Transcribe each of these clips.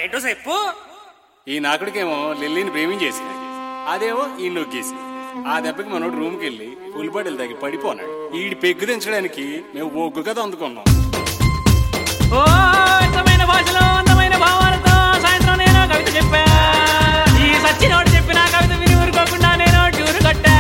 ఏంటో చెప్పు ఈ నాకుడికేమో లిల్లీని ప్రేమించేసి అదేమో ఈ నొక్కేసి ఆ దెబ్బకి మనోడు రూమ్కి వెళ్ళి ఫుల్ బాటిల్ తగ్గి పడిపోనాడు ఈడి పెగ్గు దించడానికి మేము ఒగ్గు కథ అందుకున్నాం ఓ అందమైన భాషలో అందమైన భావాలతో సాయంత్రం నేను కవిత చెప్పా ఈ సచ్చినోడు చెప్పిన కవిత విని ఊరుకోకుండా నేను ట్యూరు కట్టా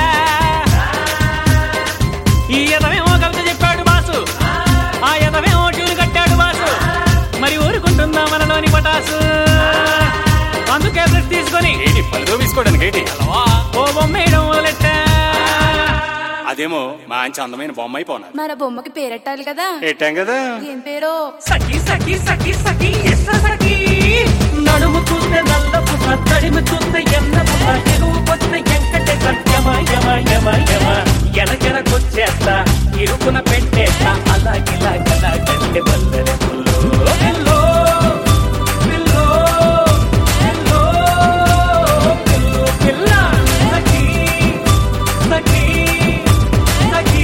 ఈ ఎదవేమో కవిత చెప్పాడు బాసు ఆ ఎదవేమో ట్యూరు కట్టాడు బాసు మరి ఊరుకుంటుందా మనలోని పటాసు అందుకే బ్రష్ తీసుకొని ఏంటి పలితో తీసుకోవడానికి ఏంటి ఓ బొమ్మ వేయడం మొదలెట్టా అదేమో మంచి అందమైన బొమ్మ అయిపోనారు మన బొమ్మకి పేరెట్టాలి కదా పెట్టాం కదా ఏం పేరో సఖి సఖి సఖి సఖి ఎస్స సఖి నడుము చూస్తే నల్లపు తడిమి చూస్తే ఎన్నపు ఎగువు పొద్దున ఎంకటే సత్యమ యమ యమ యమ ఎనకెనకొచ్చేస్తా ఇరుకున పెట్టేస్తా అలాగిలా గలా గంటె బల్లె పుల్లో పిల్లో పిల్లో పిల్లో పిల్లో పిల్ల సఖి సఖి సఖి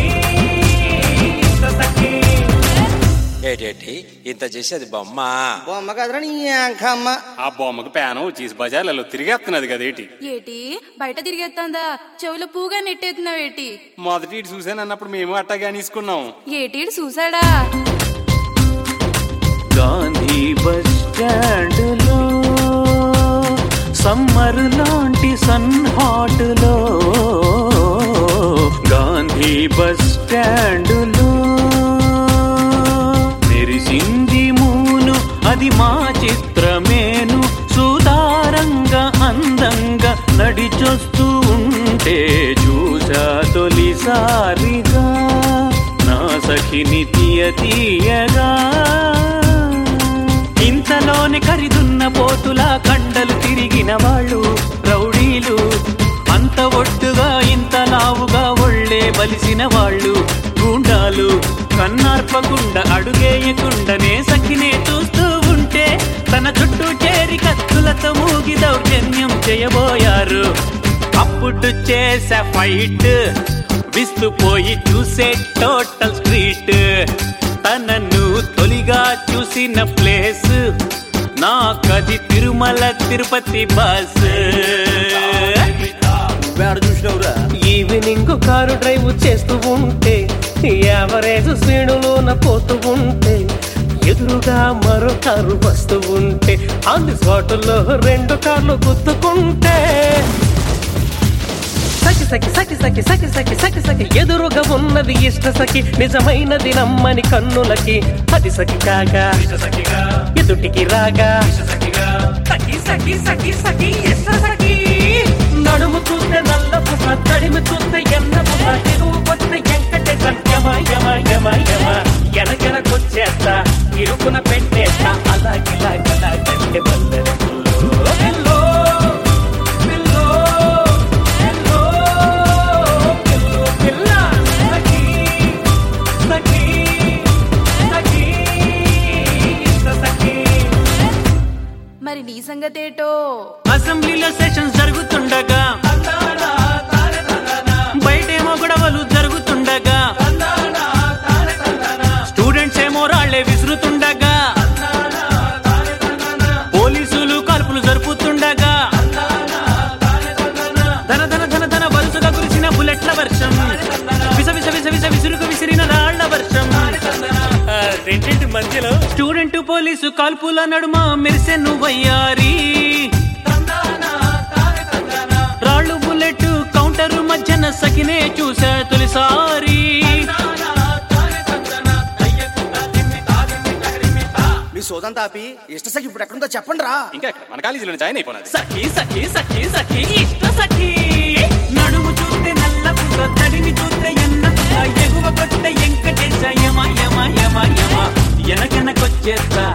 సఖి ఏటేటి ఇంత చేసేది బొమ్మ బొమ్మ కదరా నీ అంకమ్మ ఆ బొమ్మకు పేనం వచ్చేసి బజార్లలో తిరిగేస్తున్నది కదా ఏంటి ఏటి బయట తిరిగేస్తుందా చెవులో పూగా నెట్టేస్తున్నావేటి మొదటి ఇటు చూసానన్నప్పుడు మేము అట్టగా తీసుకున్నాం ఏటి ఈడు చూసాడా గాంధీ బస్ స్టాండ్లో సమ్మర్ లాంటి సన్ హాట్లో గాంధీ బస్ స్టాండ్లో మెరిసింది మూను అది మా చిత్రమేను సుతారంగా అందంగా నడిచొస్తూ ఉంటే చూసా తొలిసారిగా నా సఖిని తీయ తీయగా ఇంతలోనే ఖరీదున్న పోతులా కండలు తిరిగిన వాళ్ళు రౌడీలు అంత ఒడ్డుగా ఇంత లావుగా ఒళ్ళే బలిసిన వాళ్ళు గుండాలు కన్నార్పకుండా అడుగేయకుండానే సఖినే చూస్తూ ఉంటే తన చుట్టూ చేరి కత్తులతో మూగి దౌర్జన్యం చేయబోయారు అప్పుడు చేసే ఫైట్ విస్తుపోయి చూసే టోటల్ స్ట్రీట్ తనను తొలిగా చూసిన ప్లేస్ నాకది తిరుమల తిరుపతి బస్ వేడ చూసినవురా ఈవినింగ్ కారు డ్రైవ్ చేస్తూ ఉంటే యావరేజ్ స్పీడులోన పోతూ ఉంటే ఎదురుగా మరో కారు వస్తూ ఉంటే ఆన్ ది స్పాట్లో రెండు కార్లు గుద్దుకుంటే సఖి సఖి సఖి సఖి సఖి సఖి సఖి సఖి ఎదురుగా ఉన్నది ఇష్ట సఖి నిజమైనది నమ్మని కన్నులకి అది సఖి కాగా ఎదుటికి రాగా సఖి సఖి సఖి సఖి ఎస్స సఖి నడుము చూస్తే నల్లపు తడిమి చూస్తే ఎన్నపు ఎగువు పొద్దున ఎంకటే సత్యమ యమ యమ యమ ఎనకెనకొచ్చేస్తా ఇరుకున పెట్టేస్తా అలాగిలా గలా గంటె బందెల పిల్లో పిల్లో పిల్లో పిల్లో పిల్ల సఖి సఖి సఖి సఖి మరి నీ సంగతేటో అసెంబ్లీలో సెషన్స్ జరుగుతుండగా బయటేమో గొడవలు జరుగుతుండగా స్టూడెంట్స్ ఏమో రాళ్లే విసురుతుండగా పోలీసులు కాల్పులు జరుపుతుండగా ధన ధన ధన ధన వరుసగా కురిసిన బుల్లెట్ల వర్షం విస విస విస విస విసురుకు విసిరిన రాళ్ల వర్షం రెండింటి మధ్యలో స్టూడెంట్ పోలీసు కాల్పుల నడుమ మెరిసెను వయ్యారి రాళ్ళు బుల్లెట్ కౌంటర్ మధ్యన సకినే చూసా తొలిసారి మీ సోదం తాపి ఇష్ట సఖి ఇప్పుడు ఎక్కడుందో చెప్పండి రా ఇంకా ఎక్కడ? మన కాలేజీలో జాయిన్ అయిపోయినది సఖి సఖి సఖి సఖి ఇష్ట సఖి నడుము చూస్తే నల్ల పుట్ట తడిని చూస్తే ఎన్న పుట్ట ఎగువ కొట్ట ఎంకటేశ యమ యమ యమ యమ ఎనకెనకొచ్చేస్తా